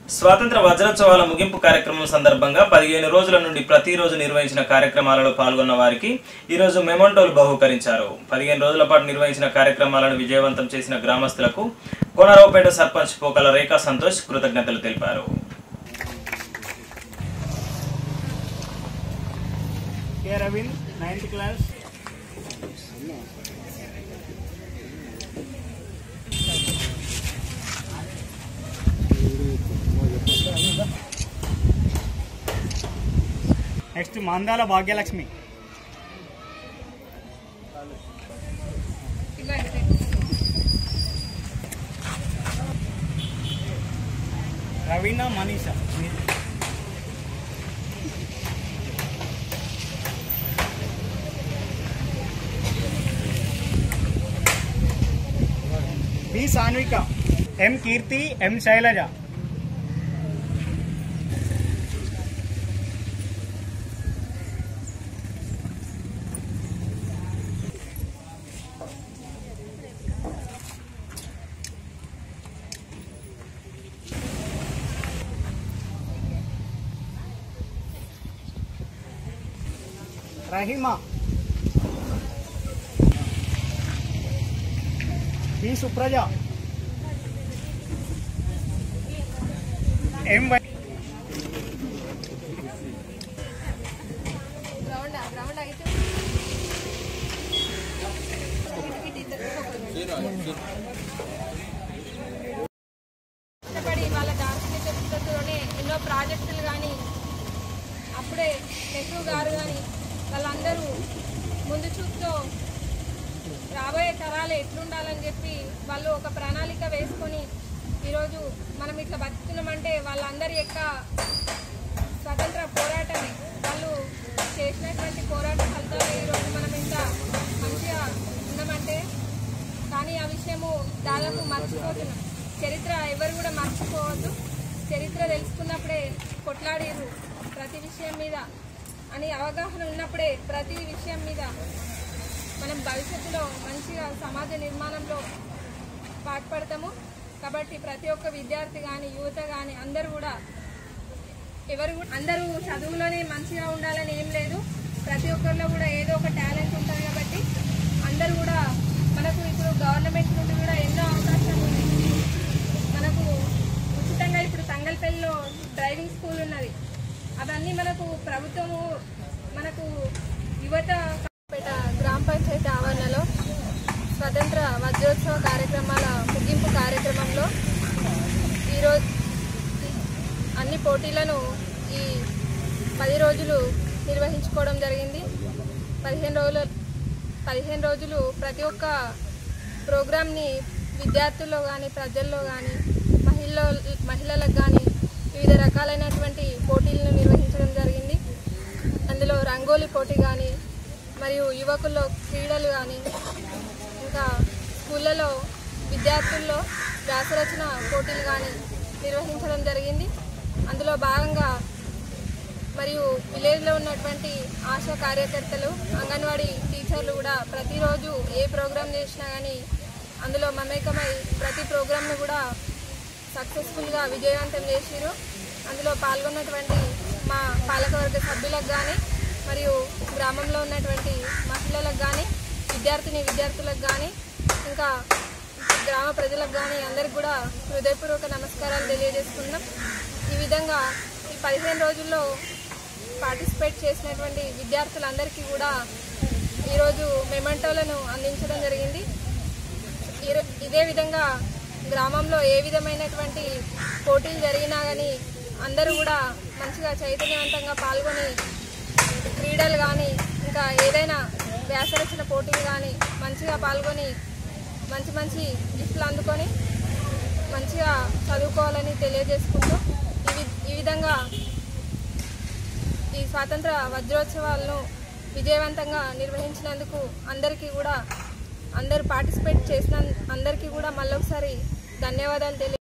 స్వాతంత్ర వజ్రోత్సవాల ముగింపు కార్యక్రమం సందర్భంగా పదిహేను రోజుల నుండి ప్రతిరోజు నిర్వహించిన కార్యక్రమాలలో పాల్గొన్న వారికి ఈరోజు మెమంటోలు బహూకరించారు పదిహేను రోజుల పాటు నిర్వహించిన కార్యక్రమాలను విజయవంతం చేసిన గ్రామస్తులకు కోనరావుపేట సర్పంచ్ పోకల రేఖా సంతోష్ కృతజ్ఞతలు తెలిపారు K Ravind ninth class next Mandala Bhagyalakshmi Raveena Manisha B Sanvika M Keerthi M Shailaja Rahima B Supraja M Y ground ground అయితే కష్టపడి వాళ్ళ దార్శనికతతోనే ఎన్నో ప్రాజెక్టులు కానీ అప్పుడే నెహ్రూ గారు కానీ వాళ్ళందరూ ముందు చూపుతో రాబోయే తరాలు ఎట్లుండాలని చెప్పి వాళ్ళు ఒక ప్రణాళిక వేసుకొని ఈరోజు మనం ఇట్లా బతుకుతున్నామంటే వాళ్ళందరి యొక్క స్వతంత్ర పోరాటమే వాళ్ళు చేసినటువంటి పోరాట ఫలితాలు ఈరోజు మనం ఇంత మంచిగా ఉన్నామంటే కానీ ఆ విషయము దాదాపు మర్చిపోతున్నాం చరిత్ర ఎవరు కూడా మర్చిపోవద్దు చరిత్ర తెలుసుకున్నప్పుడే కొట్లాడిరు ప్రతి విషయం మీద అని అవగాహన ఉన్నప్పుడే ప్రతి విషయం మీద మనం భవిష్యత్తులో మంచిగా సమాజ నిర్మాణంలో పాటుపడతాము కాబట్టి ప్రతి ఒక్క విద్యార్థి కానీ యువత కానీ అందరూ కూడా ఎవరు కూడా- అందరూ చదువులోనే మంచిగా ఉండాలని ఏం లేదు ప్రతి ఒక్కరిలో కూడా ఏదో ఒక టాలెంట్ ఉంటుంది కాబట్టి అందరూ కూడా మనకు ఇప్పుడు గవర్నమెంట్ నుండి కూడా ఎన్నో అవకాశాలు ఉన్నాయి మనకు ఉచితంగా ఇప్పుడు తంగల్పల్లిలో డ్రైవింగ్ స్కూల్ ఉన్నది అవన్నీ మనకు ప్రభుత్వము మనకు యువత పేట గ్రామ పంచాయతీ ఆవరణలో స్వతంత్ర వజ్రోత్సవ కార్యక్రమాల ముగింపు కార్యక్రమంలో ఈరోజు అన్ని పోటీలను ఈ పది రోజులు నిర్వహించుకోవడం జరిగింది పదిహేను రోజులు పదిహేను రోజులు ప్రతి ఒక్క ప్రోగ్రామ్ని విద్యార్థుల్లో కానీ ప్రజల్లో కానీ మహిళ మహిళలకు కానీ వివిధ రకాలైనటువంటి పోటీలను నిర్వహించడం జరిగింది అందులో రంగోలీ పోటీ కానీ మరియు యువకుల్లో క్రీడలు కానీ ఇంకా స్కూళ్ళలో విద్యార్థుల్లో వ్యాసరచన పోటీలు కానీ నిర్వహించడం జరిగింది అందులో భాగంగా మరియు విలేజ్లో ఉన్నటువంటి ఆశా కార్యకర్తలు అంగన్వాడీ టీచర్లు కూడా ప్రతిరోజు ఏ ప్రోగ్రాం చేసినా కానీ అందులో మమేకమై ప్రతి ప్రోగ్రామ్ను కూడా సక్సెస్ఫుల్గా విజయవంతం చేసిరు అందులో పాల్గొన్నటువంటి మా పాలకవర్గ సభ్యులకు కానీ మరియు గ్రామంలో ఉన్నటువంటి మహిళలకు కానీ విద్యార్థిని విద్యార్థులకు కానీ ఇంకా గ్రామ ప్రజలకు కానీ అందరికి కూడా హృదయపూర్వక నమస్కారాలు తెలియజేస్తున్నాం ఈ విధంగా ఈ పదిహేను రోజుల్లో పార్టిసిపేట్ చేసినటువంటి విద్యార్థులందరికీ కూడా ఈరోజు మెమెంటోలను అందించడం జరిగింది ఈరో- ఇదే విధంగా గ్రామంలో ఏ విధమైనటువంటి పోటీలు జరిగినా కానీ అందరూ కూడా మంచిగా చైతన్యవంతంగా పాల్గొని క్రీడలు కానీ ఇంకా ఏదైనా వ్యాసరచన పోటీలు కానీ మంచిగా పాల్గొని మంచి మంచి గిఫ్ట్లు అందుకొని మంచిగా చదువుకోవాలని తెలియజేసుకుంటూ ఈ వి- ఈ విధంగా ఈ స్వాతంత్ర వజ్రోత్సవాలను విజయవంతంగా నిర్వహించినందుకు అందరికీ కూడా అందరూ పార్టిసిపేట్ చేసిన అందరికీ కూడా మళ్ళొకసారి ధన్యవాదాలు తెలియ